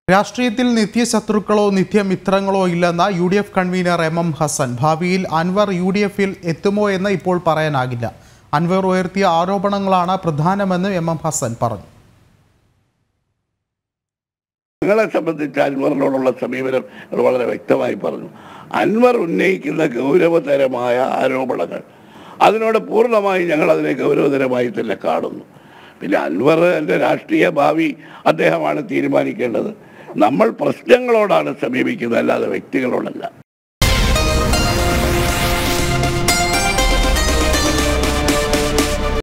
രാഷ്ട്രീയത്തിൽ നിത്യശത്രുക്കളോ നിത്യമിത്രങ്ങളോ ഇല്ലെന്ന U D F convenor M M Hassan ഭാവിയിൽ അൻവർ യു ഡി എഫിൽ എത്തുമോ എന്ന് ഇപ്പോൾ പറയാനാകില്ല അൻവർ ഉയർത്തിയ ആരോപണങ്ങളാണ് പ്രധാനമെന്ന് എം എം ഹസൻ പറഞ്ഞു ഞങ്ങളെ സംബന്ധിച്ച് അൻവറിനോടുള്ള സമീപനം അത് വളരെ വ്യക്തമായി പറഞ്ഞു അൻവർ ഉന്നയിക്കുന്ന ഗൗരവതരമായ ആരോപണങ്ങൾ അതിനോട് പൂർണ്ണമായി ഞങ്ങൾ അതിനെ ഗൗരവതരമായി തന്നെ കാണുന്നു പിന്നെ അൻവർ എൻ്റെ രാഷ്ട്രീയ ഭാവി അദ്ദേഹമാണ് തീരുമാനിക്കേണ്ടത് നമ്മൾ പ്രശ്നങ്ങളോടാണ് സമീപിക്കുന്നത് അല്ലാതെ വ്യക്തികളോടല്ല